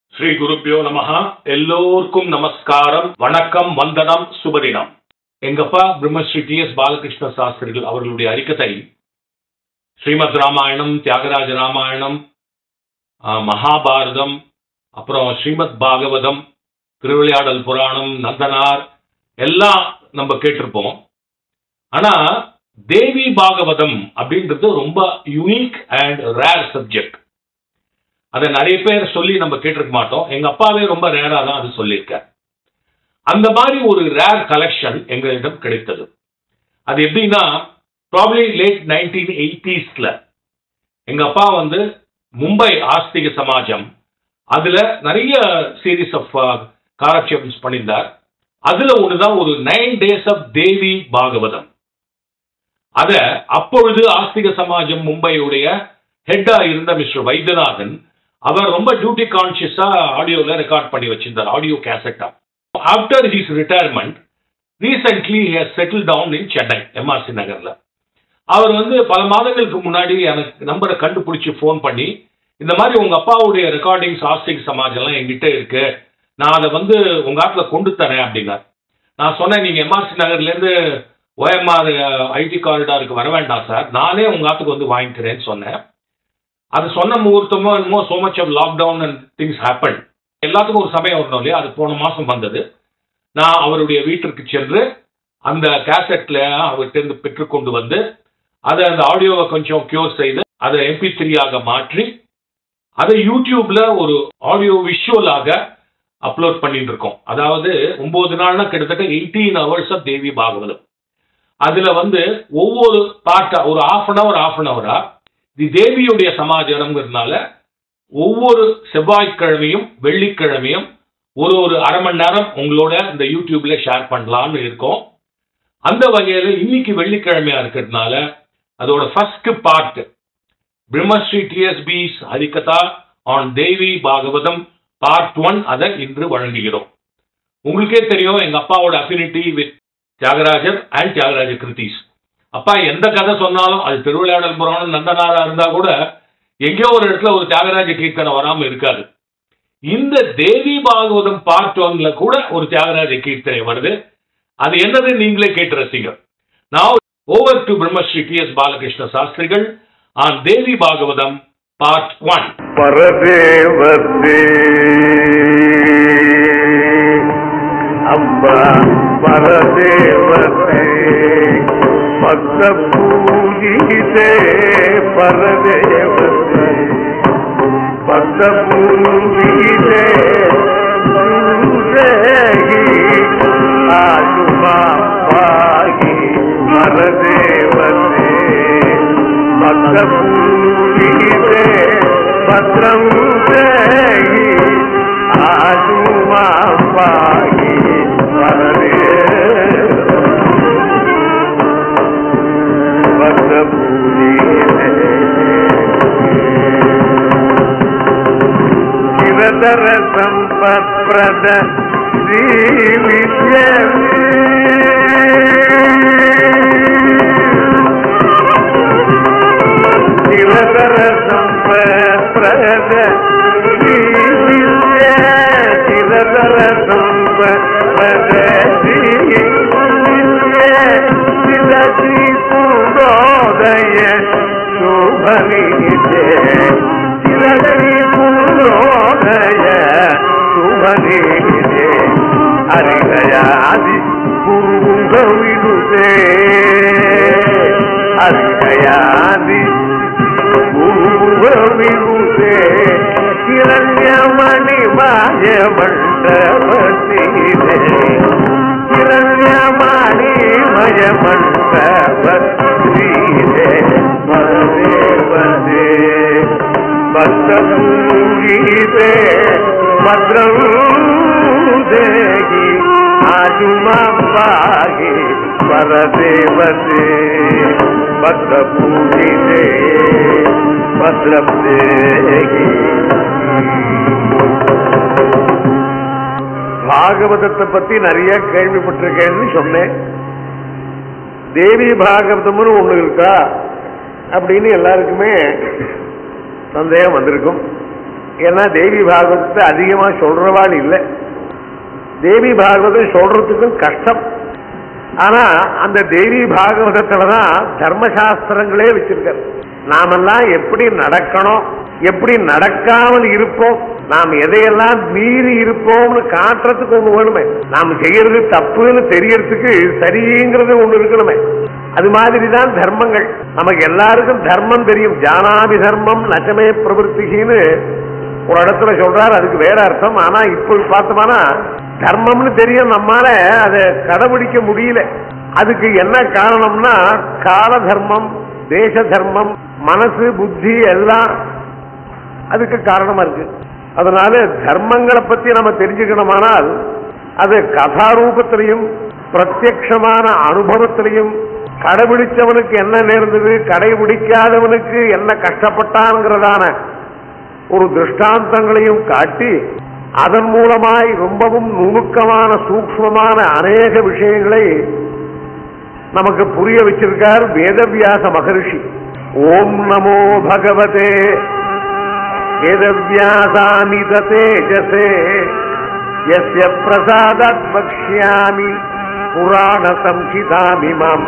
ஸ்ரீ குருப்பியோ நமஹா எல்லோருக்கும் நமஸ்காரம் வணக்கம் வந்தனம் சுபதினம் எங்கப்பா பிரம்மஸ்ரீ டி எஸ் பாலகிருஷ்ண சாஸ்திரிகள் அவர்களுடைய அறிக்கத்தை ஸ்ரீமத் ராமாயணம் தியாகராஜ ராமாயணம் ஆஹ், மகாபாரதம் அப்புறம் ஸ்ரீமத் பாகவதம் திருவிளையாடல் புராணம் நந்தனார் எல்லாம் நம்ம கேட்டிருப்போம் ஆனா தேவி பாகவதம் அப்படின்றது ரொம்ப யூனிக் அண்ட் ரேர் சப்ஜெக்ட் அதை நிறைய பேர் சொல்லி நம்ம கேட்டிருக்க மாட்டோம் எங்க அப்பாவே ரொம்ப ரேரா தான் அது சொல்லியிருக்கார் அந்த மாதிரி ஒரு ரேர் கலெக்ஷன் எங்களிடம் கிடைத்தது அது எப்படின்னா ப்ராப்ளி லேட் நைன்டீன் எயிட்டிஸ்ல எங்க அப்பா வந்து மும்பை ஆஸ்திக சமாஜம் அதுல நிறைய சீரீஸ் ஆஃப் காலக்ஷேபம்ஸ் பண்ணியிருந்தார் அதுல ஒண்ணுதான் ஒரு nine days of Devi Bhagavatam அத அப்பொழுது ஆஸ்திக சமாஜம் மும்பையுடைய ஹெட்டா இருந்த மிஸ்டர் வைத்தியநாதன் அவர் ரொம்ப டியூட்டி கான்சியஸா ஆடியோல ரெக்கார்ட் பண்ணி வச்சிருந்தார் ஆடியோ கேசட்டா after his retirement recently settle down in Chennai MRC நகர்ல அவர் வந்து பல மாதங்களுக்கு முன்னாடி எனக்கு நம்பரை கண்டுபிடிச்சு ஃபோன் பண்ணி இந்த மாதிரி உங்க அப்பாவுடைய ரெக்கார்டிங்ஸ் ஆஸ்திக் சமாஜம்லாம் என்கிட்ட இருக்கு நான் அதை வந்து உங்க ஆத்துல கொண்டு தரேன் அப்படின்னார் நான் சொன்னேன் நீங்க எம்ஆர்சி நகர்ல இருந்து ஓஎம்ஆர் ஐடி காரிடாருக்கு வர வேண்டாம் சார் நானே உங்க ஆத்துக்கு வந்து வாங்கிக்கிறேன்னு சொன்னேன் அது சொன்ன முகூர்த்தமோ என்னமோ so much of lockdown and things happen எல்லாத்துக்கும் ஒரு சமயம் வரணும் இல்லையா அது போன மாசம் வந்தது நான் அவருடைய வீட்டிற்கு சென்று அந்த கேசட்ல அவர்கிட்ட பெற்றுக்கொண்டு வந்து அதை அந்த ஆடியோவை கொஞ்சம் கியூர் செய்து அதை எம்பி த்ரீயாக மாற்றி அதை யூடியூப்ல ஒரு ஆடியோ விஷுவலாக அப்லோட் பண்ணிட்டு இருக்கோம் அதாவது ஒன்பது நாள்னா கிட்டத்தட்ட eighteen hours of Devi Bhagavatam அதுல வந்து ஒவ்வொரு பாட்டா ஒரு half an hour half an அவரா இது தேவியுடைய சமாச்சாரம்ங்கிறதுனால ஒவ்வொரு செவ்வாய்க்கிழமையும் வெள்ளிக்கிழமையும் ஒரு ஒரு அரை மணி நேரம் உங்களோட இந்த யூடியூப்ல ஷேர் பண்ணலாம்னு இருக்கோம் அந்த வகையில இன்னைக்கு வெள்ளிக்கிழமையா இருக்கிறதுனால அதோட first part Brahmasri TSB's Harikatha on Devi Bhagavatam part one அதை இன்று வழங்குகிறோம் உங்களுக்கே தெரியும் எங்க அப்பாவோட affinity with Thyagarajar and Thyagaraja kritis அப்பா எந்த கதை சொன்னாலும் அது திருவிளையாடல் புராணம் நந்தனாரா இருந்தா கூட எங்கேயோ ஒரு இடத்துல ஒரு தியாகராஜ கீர்த்தனை வராம இருக்காது இந்த தேவி பாகவதம் பார்ட் ஒன்ல கூட ஒரு தியாகராஜ கீர்த்தனை வருது அது என்னது நீங்களே கேட்டு ரசிங்க நான் over to Brahmasri T S Balakrishna Sastrigal on Devi Bhagavatam part one பரதேவத்தே அம்பா பரதேவத்தே பக்த பூஜிதே பரதேவத்தே பக்த பூஜிதே சுரேகி ஆசுமா பாகி பரதேவத்தே பக்த பூஜிதே பத்ரம் தேகி ஆசுமா பாகி பக்த சிரதர சம்பத் பிரத ஸ்ரீ சிவதர சம்பத ஸ்ரீ வித்ய சிவதர சம்பத ஸ்ரீ வித்ய சித ஸ்ரீ சுரோதய சுபனிதே சித ஸ்ரீ சுரோதய சுபனிதே அரிகயாதி குருவிடுதே அரிகயாதி பூர்வவிபுதே கிரண்யமணி மாய மண்டபத்தீரே கிரண்யமணி மய மண்டபத்தீரே பரதேவதே பக்தபூரிதே பத்ரம் தேகி ஆஜுமாபாகி பரதேவதே பக்தபூரிதே பத்ரம் தேகி பாகவதத்தை பத்தி நிறைய கேள்விப்பட்டிருக்கேன்னு சொன்னேன் தேவி பாகவதம்னு ஒண்ணு இருக்கா அப்படின்னு எல்லாருக்குமே சந்தேகம் வந்திருக்கும் ஏன்னா தேவி பாகவதத்தை அதிகமா சொல்றவாள் இல்லை தேவி பாகவதம் சொல்றதுக்கும் கஷ்டம் ஆனா அந்த தேவி பாகவதத்துலதான் தர்மசாஸ்திரங்களே வச்சிருக்காரு நாமெல்லாம் எப்படி நடக்கணும் எப்படி நடக்காமல் இருப்போம் நாம் எதையெல்லாம் மீறி இருப்போம்னு காட்டுறதுக்கு ஒண்ணு வேணுமே நாம் செய்யறது தப்புன்னு தெரியறதுக்கு சரிங்கிறது ஒண்ணு இருக்கணுமே அது மாதிரி தான் தர்மங்கள் நமக்கு எல்லாருக்கும் தர்மம் தெரியும் ஜானாபி தர்மம் நச்சமே பிரவருத்திகின்னு ஒரு இடத்துல சொல்றாரு அதுக்கு வேற அர்த்தம் ஆனா இப்போ பார்த்தோம்னா தர்மம்னு தெரியும் நம்மால அதை கடைபிடிக்க முடியல அதுக்கு என்ன காரணம்னா கால தர்மம் தேச தர்மம் மனசு புத்தி எல்லாம் அதுக்கு காரணமா இருக்கு அதனால தர்மங்களை பத்தி நம்ம தெரிஞ்சுக்கணுமானால் அது கதாரூபத்திலையும் பிரத்யக்ஷமான அனுபவத்திலையும் கடைபிடிச்சவனுக்கு என்ன நேர்ந்தது கடைபிடிக்காதவனுக்கு என்ன கஷ்டப்பட்டான்ங்கிறதான ஒரு திருஷ்டாந்தங்களையும் காட்டி அதன் மூலமாய் ரொம்பவும் நுணுக்கமான சூக்ஷ்மமான அநேக விஷயங்களை நமக்கு புரிய வச்சிருக்கார் வேதவியாச மகரிஷி ஓம் நமோ பகவதே வேதவியாசாமித தேஜசே யஸ்ய பிரசாதாத் வக்ஷ்யாமி புராண சம்ஹிதாமிமம்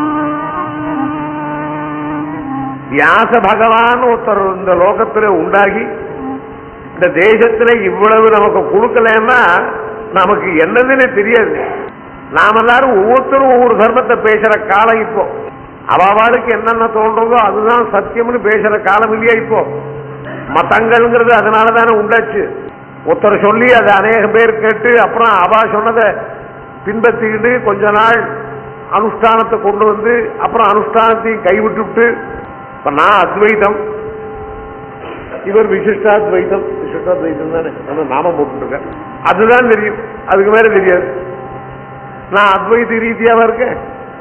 வியாச பகவான் ஒருத்தர் இந்த லோகத்துல உண்டாகி இந்த தேசத்துல இவ்வளவு நமக்கு கொடுக்கலன்னா நமக்கு என்னதுன்னு தெரியாது நாம எல்லாரும் ஒவ்வொருத்தரும் ஒவ்வொரு தர்மத்தை பேசுற காலம் இப்போ அவளுக்கு என்னென்ன தோன்றதோ அதுதான் சத்தியம்னு பேசுற காலம் இல்லையா இப்போ மதங்கள்ங்கிறது அதனால தானே உண்டாச்சு ஒருத்தர் சொல்லி அதை அநேக பேர் கேட்டு அப்புறம் அவ சொன்னதை பின்பற்றிக்கிட்டு கொஞ்ச நாள் அனுஷ்டானத்தை கொண்டு வந்து அப்புறம் அனுஷ்டானத்தையும் கைவிட்டுவிட்டு இப்ப நான் அத்வைதம் இவர் விசிஷ்டாத்வைதம் விசிஷ்டாத்வைதம் தானே நம்ம நாமம் போட்டுருக்கேன் அதுதான் தெரியும் அதுக்கு மேல தெரியாது நான் அத்வைத ரீதியாவா இருக்கேன்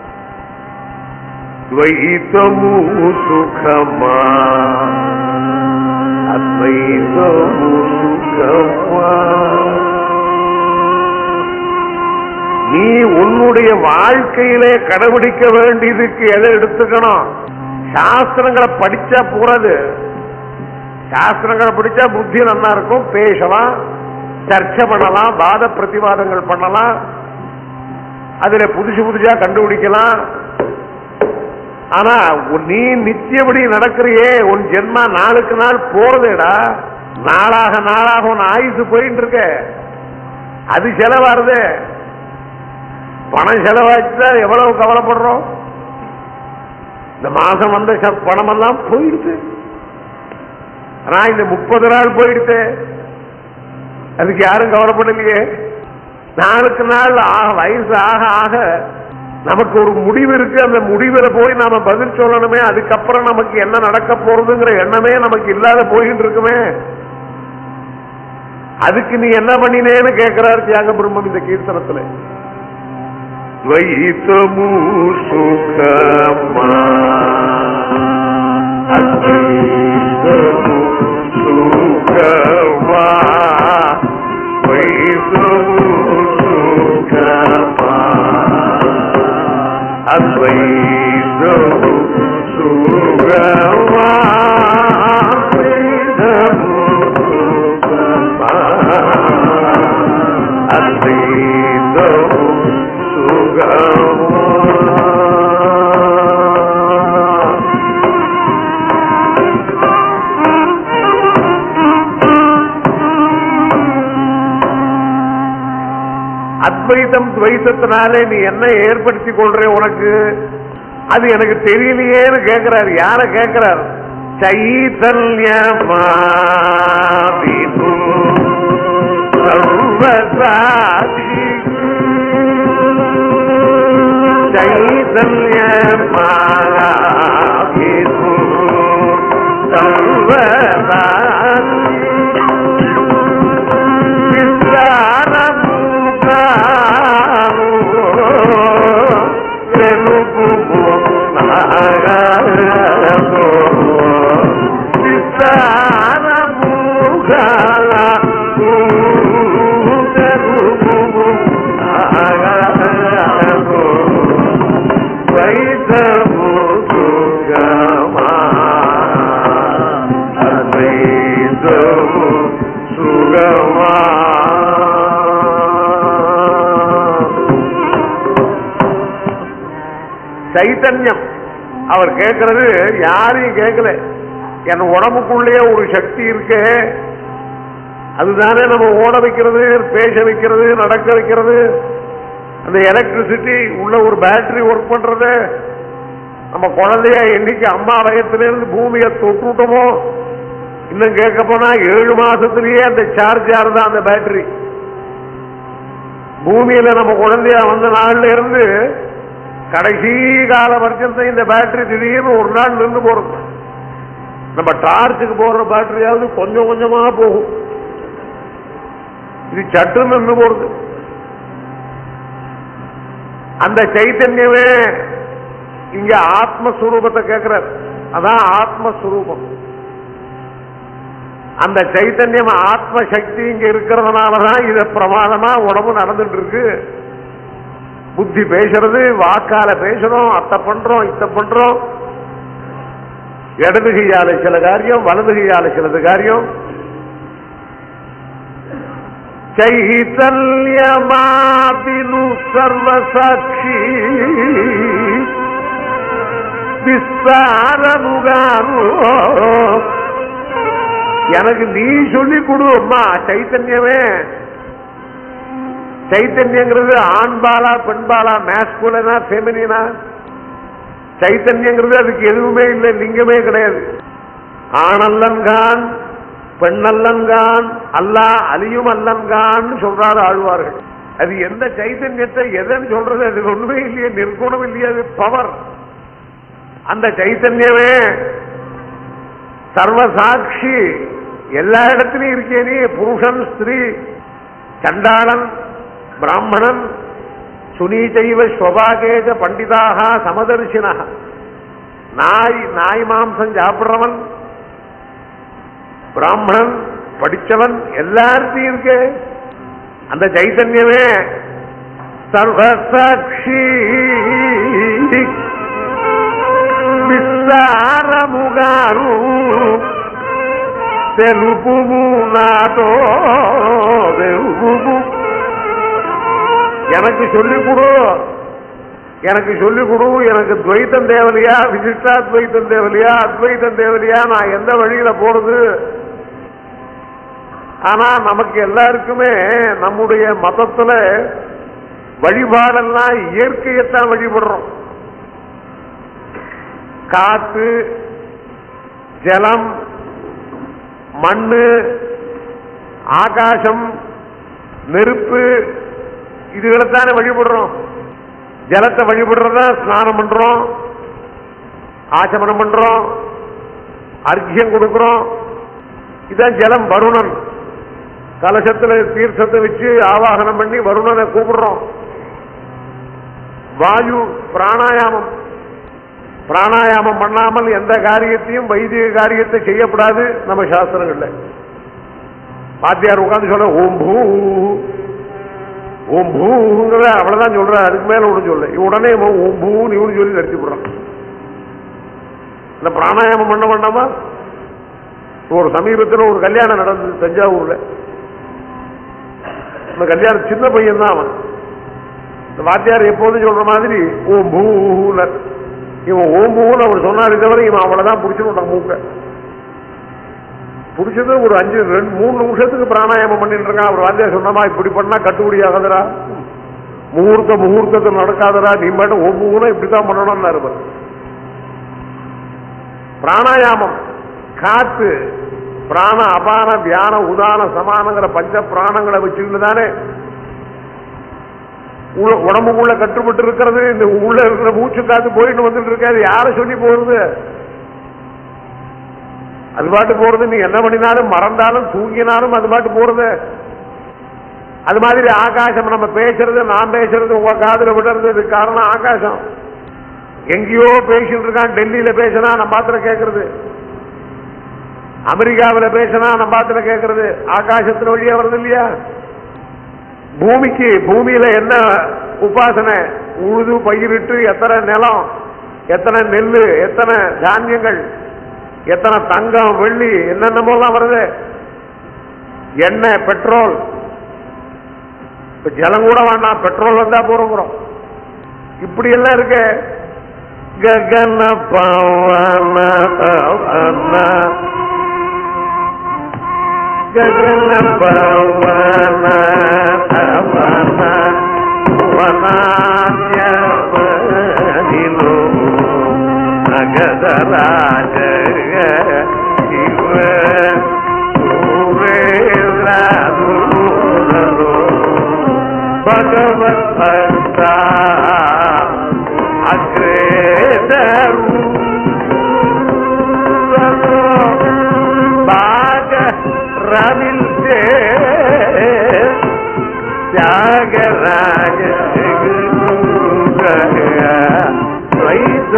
துவைத்தமு சுகமா அத்வைத்தமு சுகமா நீ உன்னுடைய வாழ்க்கையிலே கடைபிடிக்க வேண்டியதுக்கு எதை எடுத்துக்கணும் சாஸ்திரங்களை படிச்சா போறது சாஸ்திரங்களை படிச்சா புத்தி நல்லா இருக்கும் பேசலாம் சர்ச்சை பண்ணலாம் வாத பிரதிவாதங்கள் பண்ணலாம் அதுல புதுசு புதுசா கண்டுபிடிக்கலாம் ஆனா உன் நீ நித்தியபடி நடக்கிறியே உன் ஜென்மா நாளுக்கு நாள் போறதேடா நாளாக நாளாக உன் ஆயுசு போயிட்டு இருக்க அது செலவாருது பணம் செலவாச்சுதான் எவ்வளவு கவலைப்படுறோம் இந்த மாசம் வந்த ச- பணமெல்லாம் போயிடுது ஆனா இந்த முப்பது நாள் போயிடுது அதுக்கு யாரும் கவலைப்படலையே நாளுக்கு நாள் ஆக வயசு ஆக ஆக நமக்கு ஒரு முடிவு இருக்கு அந்த முடிவுல போய் நாம பதில் சொல்லணுமே அதுக்கப்புறம் நமக்கு என்ன நடக்க போறதுங்கிற எண்ணமே நமக்கு இல்லாத போயிட்டு இருக்குமே அதுக்கு நீ என்ன பண்ணினேன்னு கேட்கிறார் தியாக பிரம்மம் இந்த கீர்த்தனத்துல துவைத்தமு சுகமா அத்வைத்தமு சுகமா துவைத்தமு சுகமா அத்வைத்தமு சுகமா அத்வைத்தமு சுகமா அத்வைத்தமு சுகமா அத்வைதம் துவைத்தத்தினாலே நீ என்ன ஏற்படுத்தி கொள்ற உனக்கு அது எனக்கு தெரியலையேன்னு கேட்கிறார் யார கேட்கிறார் சைதன்யமா விபு சர்வசாதி சைதன்யமா விபு சர்வசாதி சைத்தன்யம் அவர் கேட்கறது யாரையும் கேட்கல என் உடம்புக்குள்ளேயே ஒரு சக்தி இருக்கு அதுதானே நம்ம ஓட வைக்கிறது பேச வைக்கிறது நடக்க வைக்கிறது அந்த எலக்ட்ரிசிட்டி உள்ள ஒரு பேட்டரி ஒர்க் பண்றது நம்ம குழந்தைய என்னைக்கு அம்மா வயத்திலிருந்து பூமியை தொட்டுட்டோமோ இன்னும் கேட்க போனா ஏழு மாசத்திலேயே அந்த சார்ஜ் ஆறுதான் அந்த பேட்டரி பூமியில நம்ம குழந்தையா வந்த நாள்ல இருந்து கடைசி கால வரைக்கும் இந்த பேட்டரி திடீர்னு ஒரு நாள் நின்று போறது நம்ம டார்ச்சுக்கு போடுற பேட்டரியாவது கொஞ்சம் கொஞ்சமா போகும் இது சட்டு நின்று போறது அந்த சைத்தன்யமே இங்க ஆத்மஸ்வரூபத்தை கேட்கிறார் அதான் ஆத்மஸ்வரூபம் அந்த சைத்தன்யம் ஆத்ம சக்தி இங்க இருக்கிறதுனாலதான் இத பிரமாதமா உடம்பு நடந்துட்டு இருக்கு புத்தி பேசுறது வாக்கால பேசுறோம் அத்தை பண்றோம் இத்த பண்றோம் இடது கையால சில காரியம் வலது கையால சிலது காரியம் చైతన్యమాపిను సర్వసాక్షి விஸ்தாரமுகாரு எனக்கு நீ சொல்லி கொடு அம்மா சைத்தன்யமே சைத்தன்யங்கிறது ஆண்பாலா பெண்பாலா மேஸ்குலனா ஃபெமினா சைத்தன்யங்கிறது அதுக்கு எதுவுமே இல்லை லிங்கமே கிடையாது ஆணல்லன்கான் பெண்ணல்லன்கான் அல்லா அலியும் அல்லன்கான் சொல்றாரு ஆழ்வார்கள் அது எந்த சைத்தன்யத்தை எதன்னு சொல்றது அது ஒண்ணுமே இல்லையே நிர்குணம் இல்லையே அது பவர் அந்த சைத்தன்யமே சர்வசாட்சி எல்லா இடத்துலயும் இருக்கே நீ புருஷன் ஸ்திரீ சண்டாளன் பிராமணன் சுனீச்சைவ ஸ்வபாகேஜ பண்டிதாக சமதர்சின நாய் நாய் மாம்சம் சாப்பிடுறவன் பிராமணன் படிச்சவன் எல்லார்த்தையும் இருக்கு அந்த சைத்தன்யமே சர்வசாட்சி విస్తారముగాను తెలుపుము నాతో తెలుపుము எனக்கு சொல்லிக் கொடு எனக்கு சொல்லிக் கொடு எனக்கு துவைத்தம் தேவலையா விசிஷ்டாத்வைத்தம் தேவலையா அத்வைத்தம் தேவலையா நான் எந்த வழியில போறது ஆனா நமக்கு எல்லாருக்குமே நம்முடைய மதத்துல வழிபாடெல்லாம் இயற்கையத்தான் வழிபடுறோம் காத்து ஜலம் மண்ணு ஆகாசம் நெருப்பு இதுகளைத்தானே வழிபடுறோம் ஜலத்தை வழிபடுறத ஸ்நானம் பண்றோம் ஆச்சமனம் பண்றோம் அர்க்கியம் கொடுக்கிறோம் இதான் ஜலம் வருணன் கலசத்துல தீர்த்தத்தை வச்சு ஆவாகனம் பண்ணி வருணனை கூப்பிடுறோம் வாயு பிராணாயாமம் பிராணாயாமம் பண்ணாமல் எந்த காரியத்தையும் வைதிக காரியத்தை செய்யப்படாது நம்ம சாஸ்திரங்கள்ல பாத்தியார் உட்கார்ந்து சொல்ல ஓம் பூ ஓம் பூங்கிற அவ்வளவுதான் சொல்ற அதுக்கு மேல ஒண்ணு சொல்ல உடனே இவன் ஓம் பூன்னு இவனு சொல்லி நிறுத்தி விடுறான் இந்த பிராணாயாமம் பண்ண வேண்டாமா ஒரு சமீபத்தில் ஒரு கல்யாணம் நடந்தது தஞ்சாவூர்ல இந்த கல்யாணம் சின்ன பையன் தான் அவன் இந்த வாத்தியார் எப்போதும் சொல்ற மாதிரி ஓம் பூல இவன் ஓம் பூன்னு அவர் சொன்னாரு தவிர இவன் அவ்வளவுதான் பிடிச்சிருந்தான் மூக்க பிடிச்சது ஒரு அஞ்சு ரெண்டு மூணு நிமிஷத்துக்கு பிராணாயாமம் பண்ணிட்டு இருக்கான் அவர் வாத்தியார் சொன்னமா இப்படி பண்ணா கட்டுப்படி ஆகாதரா முகூர்த்த முகூர்த்தத்தில் நடக்காதரா நீ மட்டும் ஓம் பூனா இப்படித்தான் பண்ணணும்னாரு இவர். பிராணாயாமம் காத்து பிராண அபான தியான உதான சமானங்கிற பஞ்ச பிராணங்களை வச்சுக்கிட்டு தானே உள்ள- உடம்புக்குள்ள கட்டுப்பட்டு இருக்கிறது இந்த உள்ள இருக்கிற மூச்சு காத்து போயிட்டு வந்துட்டு இருக்காது யாரை சொல்லி போறது அது பாட்டு போறது நீ என்ன பண்ணினாலும் மறந்தாலும் தூங்கினாலும் அது பாட்டு போறது அது மாதிரி ஆகாசம் நம்ம பேசுறது நான் பேசுறது உங்க காதுல விடுறது இதுக்கு காரணம் ஆகாசம் எங்கேயோ பேசிட்டு இருக்கான் டெல்லியில பேசினா நம்ம பாத்திர கேட்கறது அமெரிக்காவில் பேசினா நம்ம பாத்திர கேட்கறது ஆகாசத்துல வழியா வருது இல்லையா பூமிக்கு பூமியில என்ன உபாசனை உழுது பயிரிட்டு எத்தனை நிலம் எத்தனை நெல் எத்தனை தானியங்கள் எத்தனை தங்கம் வெள்ளி என்னென்னமோலாம் வருது எண்ணெய் பெட்ரோல் இப்ப ஜலம் கூட வேண்டாம் பெட்ரோல் வந்தா போறோங்கிறோம் இப்படி எல்லாம் இருக்கு ಗಗನ ಪವನ ಪವನ ಗಗನ ಪವನ ಪವನ ವನಾನ್ಯವನಿಲು ನಗದ ರಾಜ ಶಿವ ಭಗವದ್ಭಕ್ತ ಅಗ್ರೇದರು ಭಾಗ ರವಿಲ್ಸೆ ತ್ಯಾಗರಾಜ ದ್ವೈತ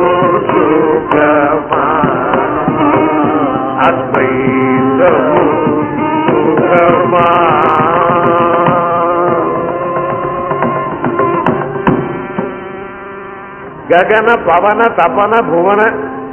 ಸುಖಮಾ ಅದ್ವೈತ ಸುಖಮಾ ககன பவன தபன புவன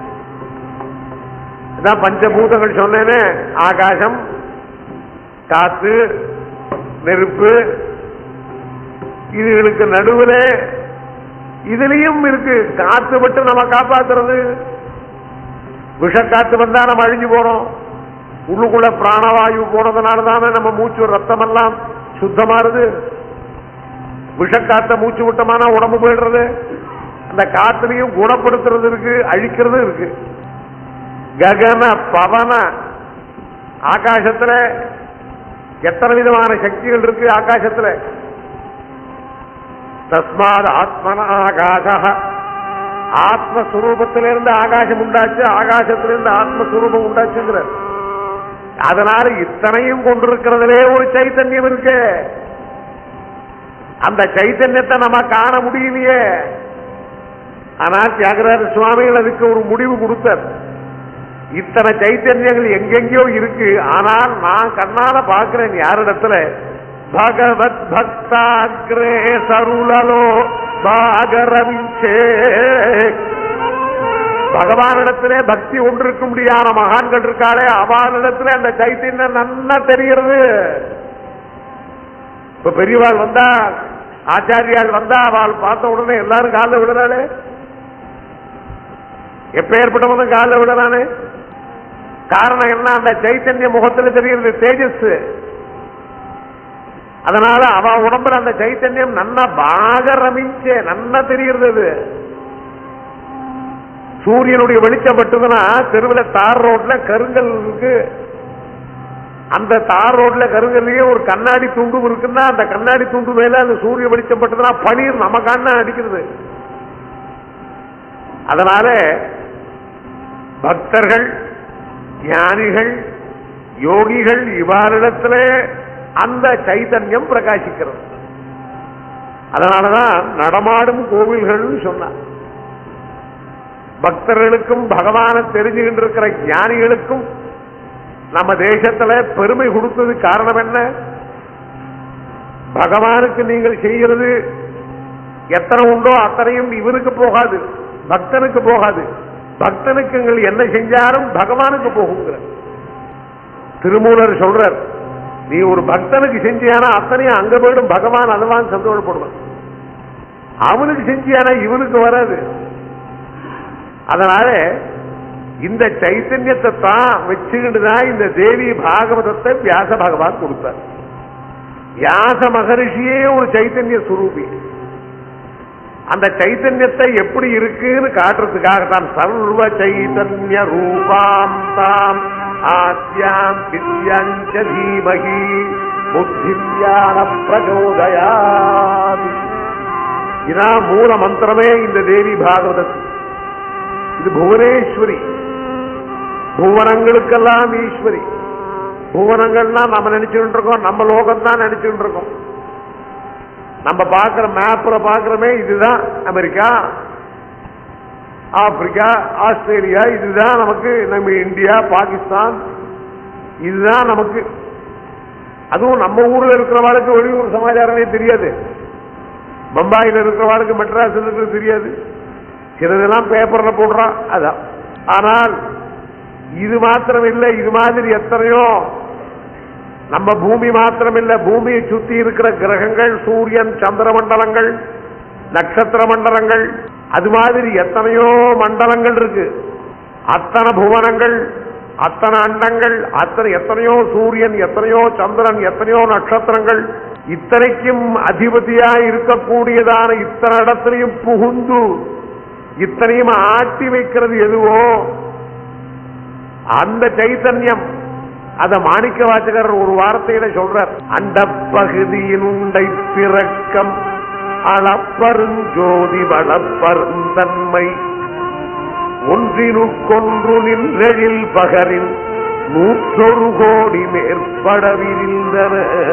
இதான் பஞ்சபூதங்கள் சொன்னேனே ஆகாசம் காத்து நெருப்பு இதுகளுக்கு நடுவுல இதுலயும் இருக்கு காத்து விட்டு நம்ம காப்பாத்துறது விஷக்காத்து வந்தா நம்ம அழிஞ்சு போறோம் உள்ளுக்குள்ள பிராணவாயு போனதுனால தானே நம்ம மூச்சு ரத்தம் எல்லாம் சுத்தமாறுது விஷக்காத்த மூச்சு விட்டோம்னா உடம்பு போயிடுறது அந்த காத்துலையும் குணப்படுத்துறது இருக்கு அழிக்கிறது இருக்கு ககன பவன ஆகாசத்துல எத்தனை விதமான சக்திகள் இருக்கு ஆகாசத்துல தஸ்மாத் ஆத்மன ஆகாச ஆத்மஸ்வரூபத்திலிருந்து ஆகாசம் உண்டாச்சு ஆகாசத்திலிருந்து ஆத்மஸ்வரூபம் உண்டாச்சுங்கிற அதனால இத்தனையும் கொண்டிருக்கிறதுலே ஒரு சைத்தன்யம் இருக்கு அந்த சைத்தன்யத்தை நம்ம காண முடியலையே ஆனால் தியாகராஜ சுவாமிகள் அதுக்கு ஒரு முடிவு கொடுத்தார் இத்தனை சைத்தன்யங்கள் எங்கெங்கயோ இருக்கு ஆனால் நான் கண்ணால பார்க்கிறேன் யாரிடத்துல பகவத் பக்தாகிரே சருளலோ பாகரவிச்சே பகவானிடத்திலே பக்தி ஒன்றிருக்க முடியாத மகான்கள் இருக்காளே அவனிடத்துல அந்த சைத்தன்யம் நன்னா தெரிகிறது இப்ப பெரியவாள் வந்தா ஆச்சாரியால் வந்தா அவள் பார்த்த உடனே எல்லாரும் காலில் விடுறாளே எப்ப ஏற்பட்டவனும் காலில் விடுறானே காரணம் என்ன அந்த சைத்தன்ய முகத்துல தெரிகிறது தேஜஸ் அதனால அவ உடம்புல அந்த சைத்தன்யம் நன்னா பாக ரமிச்சே நன்னா தெரிகிறது அது சூரியனுடைய வெளிச்சம் பட்டுதுன்னா தெருவில் தார் ரோட்ல கருங்கல் இருக்கு அந்த தார் ரோட்ல கருங்கல்லையே ஒரு கண்ணாடி துண்டு இருக்குன்னா அந்த கண்ணாடி துண்டு மேல அந்த சூரிய வெளிச்சம் பட்டதுன்னா பனீர் நம்ம கண்ணா அடிக்கிறது அதனால பக்தர்கள் ஞானிகள் யோகிகள் இவ்வாறிடத்திலே அந்த சைதன்யம் பிரகாசிக்கிறது அதனாலதான் நடமாடும் கோவில்கள் சொன்னார் பக்தர்களுக்கும் பகவானை தெரிஞ்சுகிட்டு இருக்கிற ஞானிகளுக்கும் நம்ம தேசத்துல பெருமை கொடுத்தது காரணம் என்ன பகவானுக்கு நீங்கள் செய்கிறது எத்தனை உண்டோ அத்தனையும் இவருக்கு போகாது பக்தனுக்கு போகாது பக்தனுக்கு நீங்கள் என்ன செஞ்சாலும் பகவானுக்கு போகுங்கிற திருமூலர் சொல்றார் நீ ஒரு பக்தனுக்கு செஞ்சியானா அத்தனையும் அங்க போயிடும் பகவான் அதுவான் சந்தோஷப்படுவான் அவனுக்கு செஞ்சியானா இவனுக்கு வராது அதனால இந்த சைத்தன்யத்தை தான் வச்சுக்கிட்டு தான் இந்த தேவி பாகவதத்தை வியாச பகவான் கொடுத்தார் வியாச மகரிஷியே ஒரு சைத்தன்ய சுரூபி அந்த சைத்தன்யத்தை எப்படி இருக்குன்னு காட்டுறதுக்காக தான் சர்வ சைதன்ய ரூபாம் தாம் ஆத்யாம் வித்யாஞ்ச தீமகி புத்தியான பிரச்சோதயாத் இதான் மூல மந்திரமே இந்த தேவி பாகவதத்து இது புவனேஸ்வரி புவனங்களுக்கெல்லாம் ஈஸ்வரி புவனங்கள்னா நம்ம நினைச்சுட்டு இருக்கோம் நம்ம லோகம் தான் நினைச்சுட்டு இருக்கோம் நம்ம பார்க்கிற மேப்ல பார்க்கிறோமே இதுதான் அமெரிக்கா ஆப்பிரிக்கா ஆஸ்திரேலியா இதுதான் நமக்கு நம்ம இந்தியா பாகிஸ்தான் இதுதான் நமக்கு அதுவும் நம்ம ஊர்ல இருக்கிறவாளுக்கு வெளியூர் சமாச்சாரமே தெரியாது பம்பாயில இருக்கிறவாளுக்கு மெட்ராஸ் இருக்கிறது தெரியாது சிலதெல்லாம் பேப்பர்ல போடுறான் அதான் ஆனால் இது மாத்திரம் இல்லை இது மாதிரி எத்தனையோ நம்ம பூமி மாத்திரம் இல்ல பூமியை சுத்தி இருக்கிற கிரகங்கள் சூரியன் சந்திர மண்டலங்கள் நட்சத்திர மண்டலங்கள் அது மாதிரி எத்தனையோ மண்டலங்கள் இருக்கு அத்தனை புவனங்கள் அத்தனை அண்டங்கள் அத்தனை எத்தனையோ சூரியன் எத்தனையோ சந்திரன் எத்தனையோ நட்சத்திரங்கள் இத்தனைக்கும் அதிபதியா இருக்கக்கூடியதான இத்தனை இடத்திலையும் புகுந்து இத்தனையும் ஆட்டி வைக்கிறது எதுவோ அந்த சைத்தன்யம் அத மாணிக்க வாசகர் ஒரு வார்த்தையில சொல்றார் அந்த பகுதியின் உண்டை பிறக்கம் அளப்பருஞ்சோதி வளப்பருந்தன்மை ஒன்றினுக்கொன்று நின்றெழில் பகரின் நூற்றொரு கோடி மேற்படவிருந்தன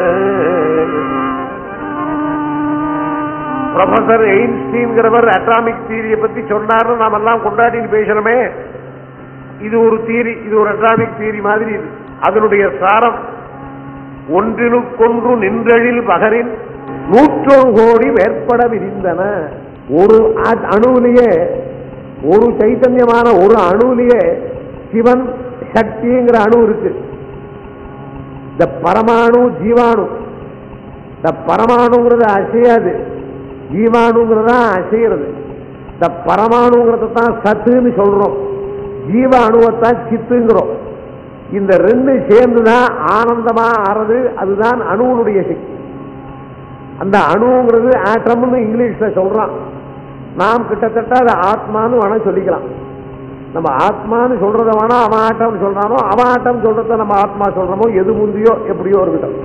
ப்ரொஃபசர் எயின்ஸ்டீன்கிறவர் அட்டாமிக் தியரியை பத்தி சொன்னார்னு நாம எல்லாம் கொண்டாடின்னு பேசுறோமே இது ஒரு தியரி இது ஒரு அட்டாமிக் தியரி மாதிரி இது அதனுடைய சாரம் ஒன்றினுக்கொன்று நின்றெழில் பகரின் நூற்றொரு கோடி மேற்பட விரிந்தன ஒரு அ- அணுவிலேயே ஒரு சைத்தன்யமான ஒரு அணுவிலேயே சிவன் சக்திங்கிற அணு இருக்கு இந்த பரமாணு ஜீவாணு இந்த பரமாணுங்கிறது அசையாது ஜீவாணுங்கிறது தான் அசைகிறது இந்த பரமாணுங்கிறத தான் சத்துன்னு சொல்றோம் ஜீவ அணுவைத்தான் சித்துங்கிறோம் இந்த ரெண்டு சேர்ந்துதான் ஆனந்தமா ஆறது அதுதான் அணுவனுடைய சக்தி அந்த அணுங்கிறது ஆட்டம்னு இங்கிலீஷ்ல சொல்றான் நாம் கிட்டத்தட்ட அதை ஆத்மான்னு வேணா சொல்லிக்கலாம் நம்ம ஆத்மான்னு சொல்றத வேணா அவன் ஆட்டம் சொல்றானோ அவன் ஆட்டம் சொல்றத நம்ம ஆத்மா சொல்றோமோ எது முந்தியோ எப்படியோ இருக்கட்டும்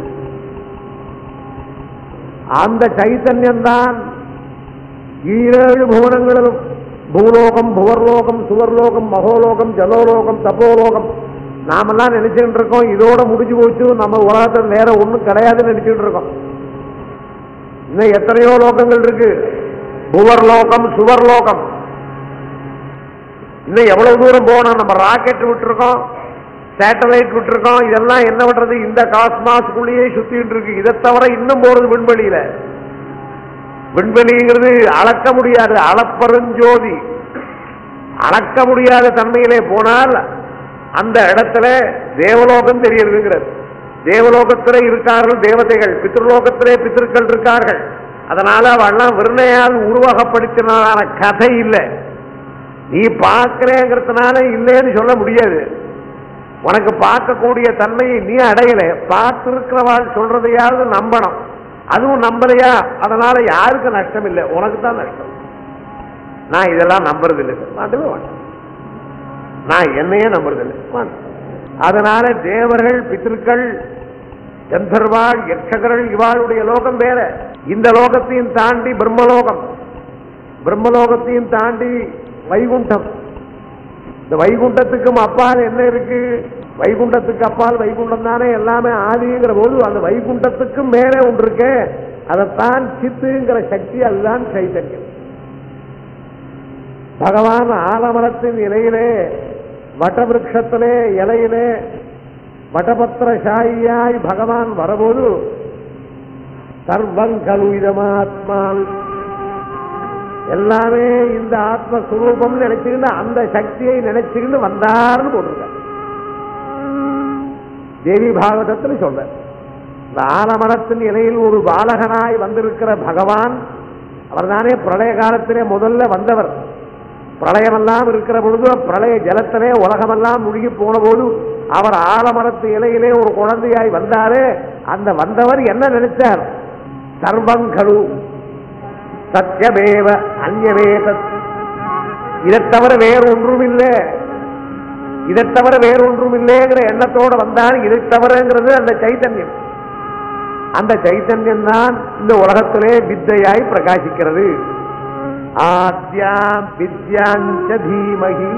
அந்த சைத்தன்யம் தான் ஈரேழு புவனங்களிலும் பூலோகம் புவர்லோகம் சுவர்லோகம் மகோலோகம் ஜலோலோகம் தபோலோகம் நாமெல்லாம் நினைச்சுட்டு இருக்கோம் இதோட முடிஞ்சு போச்சு நம்ம உலகத்துல வேற ஒண்ணும் கிடையாதுன்னு நினைச்சுட்டு இருக்கோம் இன்னும் எத்தனையோ லோகங்கள் இருக்கு புவர்லோகம் சுவர்லோகம் இன்னும் எவ்வளவு தூரம் போனோம் நம்ம ராக்கெட் விட்டுருக்கோம் சேட்டலைட் விட்டுருக்கோம் இதெல்லாம் என்ன பண்றது இந்த காஸ்மாஸ்குள்ளேயே சுத்திட்டு இருக்கு இதை தவிர இன்னும் போறது விண்வெளியில விண்வெளிங்கிறது அளக்க முடியாது அளப்பெருஞ்சோதி அளக்க முடியாத தன்மையிலே போனால் அந்த இடத்துல தேவலோகம் தெரியறதுங்கிறது தேவலோகத்திலே இருக்கார்கள் தேவதைகள் பித்ருலோகத்திலே பித்திருக்கள் இருக்கார்கள் அதனால அவெல்லாம் வெறுமையால் உருவகப்படுத்தினான கதை இல்லை நீ பார்க்கிறேங்கிறதுனால இல்லைன்னு சொல்ல முடியாது உனக்கு பார்க்கக்கூடிய தன்மையை நீ அடையல பார்த்திருக்கிறவாள் சொல்றதையாவது நம்பணும் அதுவும் நம்பலையா அதனால யாருக்கு நஷ்டம் இல்லை உனக்கு தான் நஷ்டம் நான் இதெல்லாம் நம்புறது இல்லை சார் மாட்டவே மாட்டேன் நான் என்னையே நம்புறது இல்லை மாட்டேன். அதனால தேவர்கள் பித்திருக்கள் கந்தர்வாள் யட்சகர்கள் இவாளுடைய லோகம் வேற இந்த லோகத்தையும் தாண்டி பிரம்மலோகம் பிரம்மலோகத்தையும் தாண்டி வைகுண்டம் இந்த வைகுண்டத்துக்கும் அப்பால் என்ன இருக்கு வைகுண்டத்துக்கு அப்பால் வைகுண்டம் தானே எல்லாமே ஆதிங்கிற போது அந்த வைகுண்டத்துக்கும் மேலே ஒன்று இருக்கே அதைத்தான் சித்துங்கிற சக்தி அதுதான் சைத்தன்யம் பகவான் ஆலமரத்தின் இலையிலே வட்டவிருஷத்திலே இலையிலே வட்டபத்திர சாயியாய் பகவான் வரபோது சர்வங்கலு இதமாத்மால் எல்லாமே இந்த ஆத்மஸ்வரூபம் நினைச்சுக்கிட்டு அந்த சக்தியை நினைச்சுக்கிட்டு வந்தார்னு போட்டிருக்கார் தேவி பாகவதத்தில் சொல்ற இந்த ஆலமரத்தின் இலையில் ஒரு பாலகனாய் வந்திருக்கிற பகவான் அவர்தானே பிரளய காலத்திலே முதல்ல வந்தவர் பிரளயமெல்லாம் இருக்கிற பொழுது பிரளய ஜலத்திலே உலகமெல்லாம் முழுகி போன போது அவர் ஆலமரத்து இலையிலே ஒரு குழந்தையாய் வந்தாரே அந்த வந்தவர் என்ன நினைச்சார் சர்வங்கடு சத்தியமேவ அந்யமே சத் இதை தவிர வேற ஒன்றும் இல்லை இதை தவிர வேற ஒன்றும் இல்லைங்கிற எண்ணத்தோட வந்தால் இதை தவிரங்கிறது அந்த சைத்தன்யம் அந்த சைத்தன்யம் தான் இந்த உலகத்திலே வித்தையாய் பிரகாசிக்கிறது ஆத்யாம் வித்யாஞ்ச தீமகி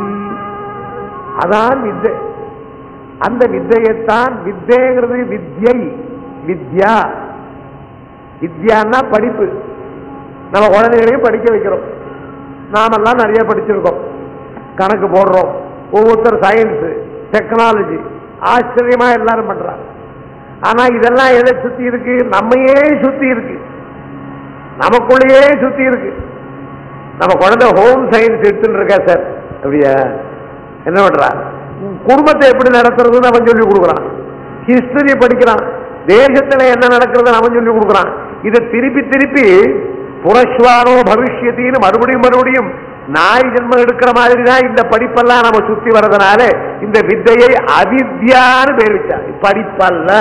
அதான் வித்தை அந்த வித்தையைத்தான் வித்தைங்கிறது வித்யை வித்யா வித்யான்னா படிப்பு நம்ம குழந்தைகளையும் படிக்க வைக்கிறோம் நாமெல்லாம் நிறைய படிச்சிருக்கோம் கணக்கு போடுறோம் ஒவ்வொருத்தர் சயின்ஸ் டெக்னாலஜி ஆச்சரியமா எல்லாரும் பண்றாங்க ஆனா இதெல்லாம் எதை சுத்தி இருக்கு நம்மையே சுத்தி இருக்கு நமக்குள்ளேயே சுத்தி இருக்கு நம்ம குழந்தை ஹோம் சயின்ஸ் எடுத்துட்டு இருக்கா சார் அப்படியா என்ன பண்றா குடும்பத்தை எப்படி நடத்துறதுன்னு அவன் சொல்லி கொடுக்குறான் ஹிஸ்டரி படிக்கிறான் தேசத்துல என்ன நடக்கிறதுன்னு அவன் சொல்லி கொடுக்குறான் இதை திருப்பி திருப்பி புரஸ்வானோ பவிஷ்யத்தின்னு மறுபடியும் மறுபடியும் நாய் ஜென்மம் எடுக்கிற மாதிரி தான் இந்த படிப்பெல்லாம் நம்ம சுத்தி வர்றதுனால இந்த வித்தையை அவித்யான்னு பேர் வச்சாங்க படிப்பல்ல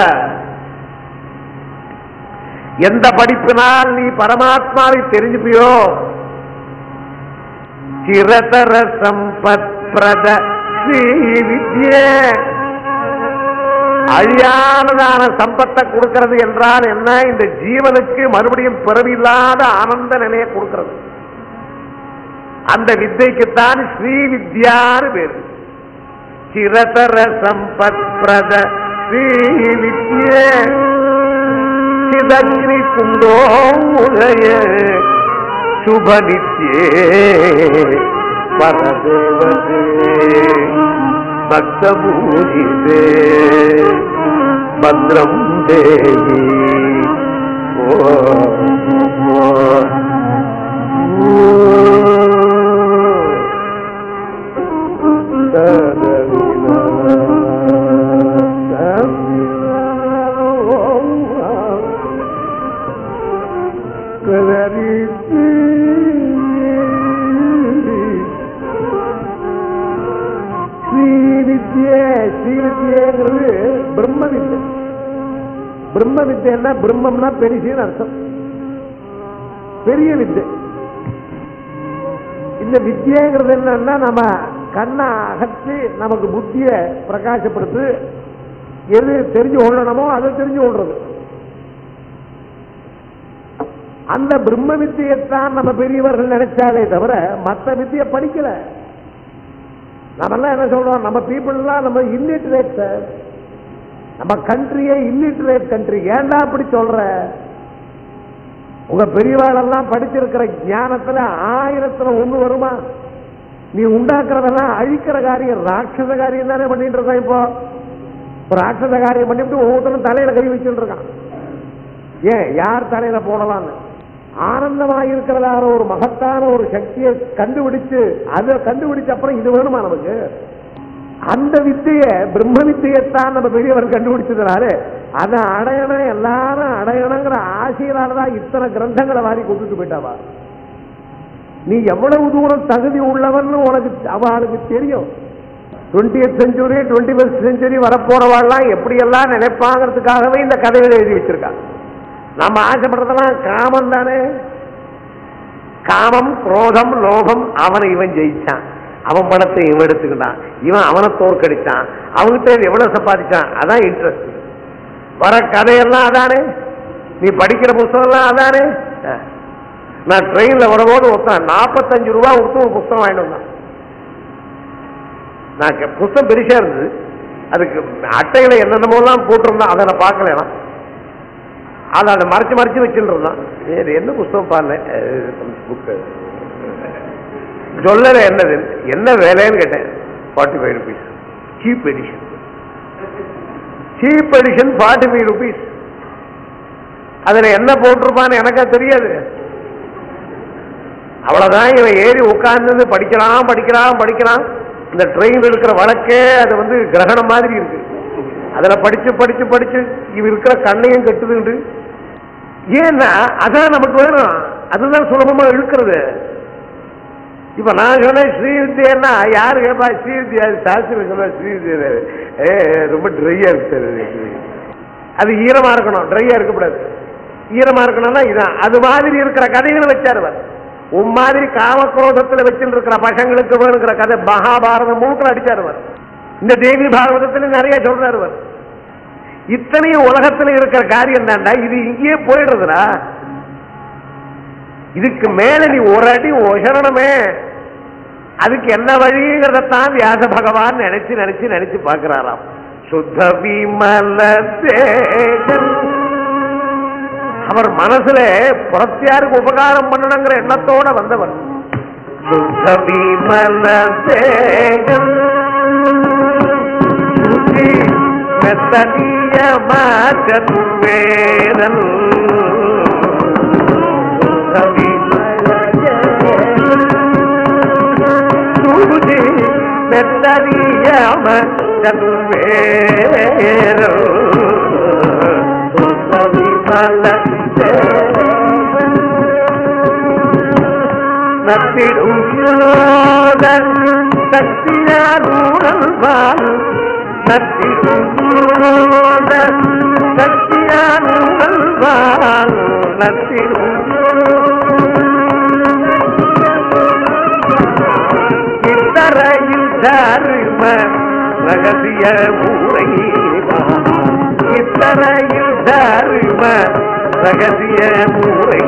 எந்த படிப்பினால் நீ பரமாத்மாவை தெரிஞ்சுப்பியோ சிரதர சம்பத் பிரத ஸ்ரீ வித்யே அழியானதான சம்பத்தை கொடுக்கிறது என்றால் என்ன இந்த ஜீவனுக்கு மறுபடியும் பிறவில்லாத ஆனந்த நிலையை கொடுக்கிறது அந்த வித்தைக்குத்தான் ஸ்ரீ வித்யான்னு பேரு சிரதர சம்பத் பிரத ஸ்ரீ வித்யே சிதக்னி குண்டோ உதய சுப நித்யே பரதேவதே பக்த பூஜிதே பத்ரம் தேவி ஓ ஸ்ரீவித்யே ஸ்ரீவித்யேங்கிறது பிரம்ம வித்யை பிரம்ம வித்யன்னா பிரம்மம்னா பெருசுன்னு அர்த்தம் பெரிய வித்தை இந்த வித்யங்கிறது என்னன்னா நம்ம கண்ணை அகற்றி நமக்கு புத்திய பிரகாசப்படுத்து எது தெரிஞ்சு கொள்ளணுமோ அதை தெரிஞ்சு கொள்றது அந்த பிரம்ம வித்தியைத்தான் நம்ம பெரியவர்கள் நினைச்சாலே தவிர மற்ற வித்தியை படிக்கல நம்மெல்லாம் என்ன சொல்றோம் நம்ம பீப்புள்லாம் நம்ம இல்லிட்ரேட் சார் நம்ம கண்ட்ரியே இல்லிட்ரேட் கண்ட்ரி ஏன்டா அப்படி சொல்ற உங்க பெரியவாளெல்லாம் படிச்சிருக்கிற ஞானத்துல ஆயிரத்துல ஒண்ணு வருமா நீ உண்டாக்குறதெல்லாம் அழிக்கிற காரியம் ராட்சச காரியம் தானே பண்ணிட்டு இருக்கான் இப்போ ஒரு ராட்சச காரியம் பண்ணிட்டு ஒவ்வொருத்தரும் தலையில கை வச்சுட்டு இருக்கான் ஏன் யார் தலையில போடலாம்னு ஆனந்தமாக இருக்கிறதான ஒரு மகத்தான ஒரு சக்தியை கண்டுபிடிச்சு அதை கண்டுபிடிச்ச அப்புறம் இது வேணுமா நமக்கு அந்த வித்தைய பிரம்ம வித்தையத்தான் நம்ம பெரியவர் கண்டுபிடிச்சதுனால அதை அடையணும் எல்லாரும் அடையணுங்கிற ஆசையினாலதான் இத்தனை கிரந்தங்களை வாரி கொண்டுட்டு போயிட்டாவா நீ எவ்வளவு தூரம் தகுதி உள்ளவன் உனக்கு அவளுக்கு தெரியும் twenty century twenty first century வரப்போறவாள்லாம் எப்படியெல்லாம் நினைப்பாங்கிறதுக்காகவே இந்த கதைகளை எழுதி வச்சிருக்காங்க நம்ம ஆசைப்படுறதெல்லாம் காமம் தானே காமம் குரோதம் லோகம் அவனை இவன் ஜெயிச்சான் அவன் பணத்தை இவன் எடுத்துக்கிட்டான் இவன் அவனை தோற்கடிச்சான் அவன்கிட்ட எவ்வளவு சம்பாதிச்சான் அதான் இன்ட்ரெஸ்ட் வர கதையெல்லாம் அதானே நீ படிக்கிற புஸ்தகம்லாம் அதானே அஹ். நான் ட்ரெயின்ல வரும்போது ஒருத்தன் நாற்பத்தஞ்சு ரூபா கொடுத்து ஒரு புஸ்தகம் வாங்கிட்டு வந்தான் நான் கே- புஸ்தகம் பெருசா இருந்தது அதுக்கு அட்டையில என்னென்னமோலாம் போட்டிருந்தான் அதை நான் பார்க்கல நான். அதை அதை மறைச்சு மறைச்சு வச்சுட்டு இருந்தான் இது என்ன புஸ்தகம் பாருல புக்கு சொல்லல என்னது என்ன வேலைன்னு கேட்டேன் forty five rupees cheap edition cheap edition forty five rupees அதுல என்ன போட்டிருப்பான்னு எனக்கா தெரியாது அவ்வளவுதான் இவன் ஏறி உட்கார்ந்து படிக்கிறான் படிக்கிறான் படிக்கிறான் இந்த ட்ரெயின் இருக்கிற வழக்கே அது வந்து கிரகணம் மாதிரி இருக்கு அதுல படிச்சு படிச்சு படிச்சு இவ இருக்கிற கண்ணையும் கட்டுதுண்டு ஏன்னா அதான் நமக்கு வேணும் அதுதான் சுலபமா இழுக்கிறது இப்ப நான் சொன்னேன் ஸ்ரீவித்யன்னா யாரு கேப்பா ஸ்ரீவித்யா சாஸ்திரம் சொல்ல ஸ்ரீவித்யா ஏ ரொம்ப ட்ரையா இருக்கு சார் இது. அது ஈரமா இருக்கணும் ட்ரையா இருக்கக்கூடாது ஈரமா இருக்கணும்னா இதான் அது மாதிரி இருக்கிற கதைகளை வச்சாருவர் உன் மாதிரி காமக்ரோதத்துல வச்சுட்டு இருக்கிற பசங்களுக்கு வேணுங்கிற கதை மகாபாரதம் மூக்கில் அடிச்சாருவர் இந்த தேவி பாகவதத்துல நிறைய சொல்றாரு அவர் இத்தனையும் உலகத்துல இருக்கிற காரியம் தான்டா இது இங்கேயே போயிடுறதுடா இதுக்கு மேல நீ ஒரு அடி ஒசரணுமே அதுக்கு என்ன வழிங்கிறதான் வியாச பகவான் நினைச்சு நினைச்சு நினைச்சு பார்க்கிறாராம் சுத்த விமல தேஜன். அவர் மனசுல புறத்தியாருக்கு உபகாரம் பண்ணணுங்கிற எண்ணத்தோட வந்தவர் சுத்த விமல தேஜன். சுத்தி மெத்தனிய மாற்றன் வேதன் சுத்த விமல சூதி மெத்தனிய மாற்றன் வேதன் சுத்த விமல தேஜன். நத்திடும் யோக சக்தியார் உணர்வான் நத்திடும் யோக சக்தியார் உணர்வான் நத்திடும் இத்தரையில் தரும ரகசிய ஊரை இத்தரையில் தரும ரகசிய ஊரை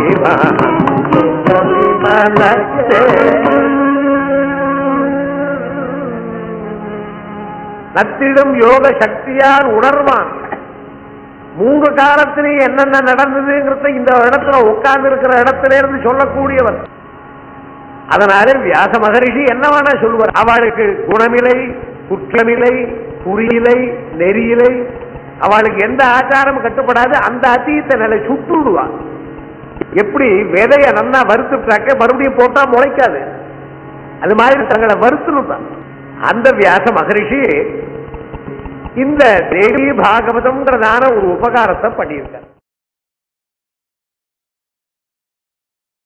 நத்திடும் யோக சக்தியால் உணர்வான் மூன்று காலத்திலேயே என்னென்ன நடந்ததுங்கிறத இந்த இடத்துல உட்கார்ந்து இருக்கிற இடத்துல இருந்து சொல்லக்கூடியவர் அதனால வியாச மகரிஷி என்னவான சொல்லுவார் அவளுக்கு குணமில்லை குற்றமில்லை குறியிலை நெறியிலை அவளுக்கு எந்த ஆச்சாரமும் கட்டுப்படாது அந்த அத்தீத்த நிலை சுட்டுடுவா எப்படி விதைய நல்லா வறுத்துட்டாக்க மறுபடியும் போட்டா முளைக்காது அது மாதிரி தங்களை வறுத்துனுட்டான் அந்த வியாச மகரிஷி இந்த தேவி பாகவதம்ங்கிறதான ஒரு உபகாரத்தை பண்ணியிருக்கார்